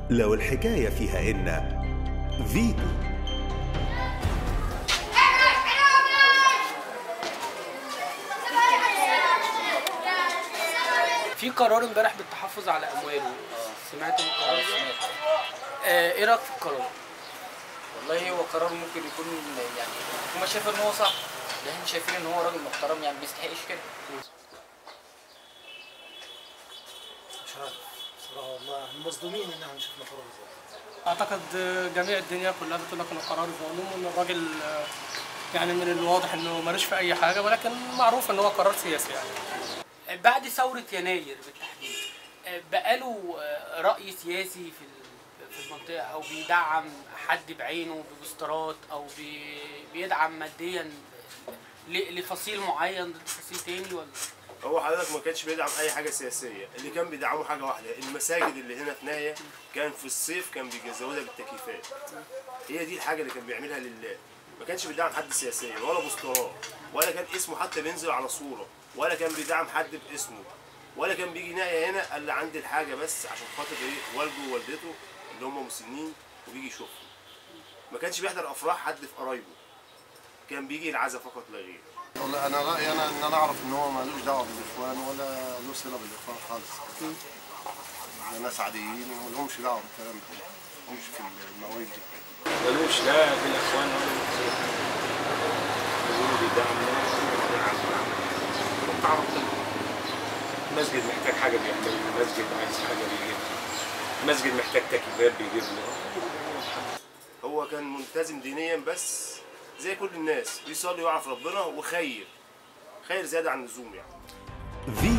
لو الحكاية فيها إن فيتو في قرار امبارح بالتحفظ على امواله سمعت من القرار ده؟ آه، ايه رايك في القرار؟ والله هو قرار ممكن يكون يعني هما شايفين ان هو صح لكن احنا شايفين ان هو راجل محترم يعني ما بيستحقش كده مش عارف بصراحه والله احنا مصدومين ان احنا شفنا قرار زي ده. اعتقد جميع الدنيا كلها بتقول لك انه قرار ظالم وان الراجل آه، يعني من الواضح انه مالوش في اي حاجه ولكن معروف ان هو قرار سياسي يعني. بعد ثوره يناير بالتحديد آه، بقاله آه، راي سياسي في ال- في المنطقه او بيدعم حد بعينه ببوسترات او بي- بيدعم ماديا ل- لفصيل معين ضد فصيل تاني ولا هو حضرتك ما كانش بيدعم اي حاجه سياسيه اللي كان بيدعمه حاجه واحده المساجد اللي هنا في ناهيه كان في الصيف كان بيجزودها بالتكييفات هي دي الحاجه اللي كان بيعملها لله ما كانش بيدعم حد سياسيا ولا بوسترات ولا كان اسمه حتى بينزل على صوره ولا كان بيدعم حد باسمه ولا كان بيجي ناهيه هنا قال لي عندي الحاجه بس عشان خاطر ايه والده ووالدته اللي هم مسنين وبيجي يشوفهم ما كانش بيحضر افراح حد في قرايبه كان بيجي العزا فقط لا غير والله انا رايي انا ان انا اعرف ان هو مالوش دعوه بالاخوان ولا له صله بالاخوان خالص ده ناس عاديين وما لهمش دعوه بالكلام ده ما لهمش في المواويل دي ملوش لا بالاخوان ولا بالخير بيقولوا بيدعم ناس بيدعم انت عرفت المسجد محتاج حاجه بيعمل المسجد عايز حاجه بيجيب المسجد محتاج تكييفات بيجيب له هو كان ملتزم دينيا بس زي كل الناس بيصلي ويعرف ربنا وخير خير زياده عن اللزوم يعني فيتو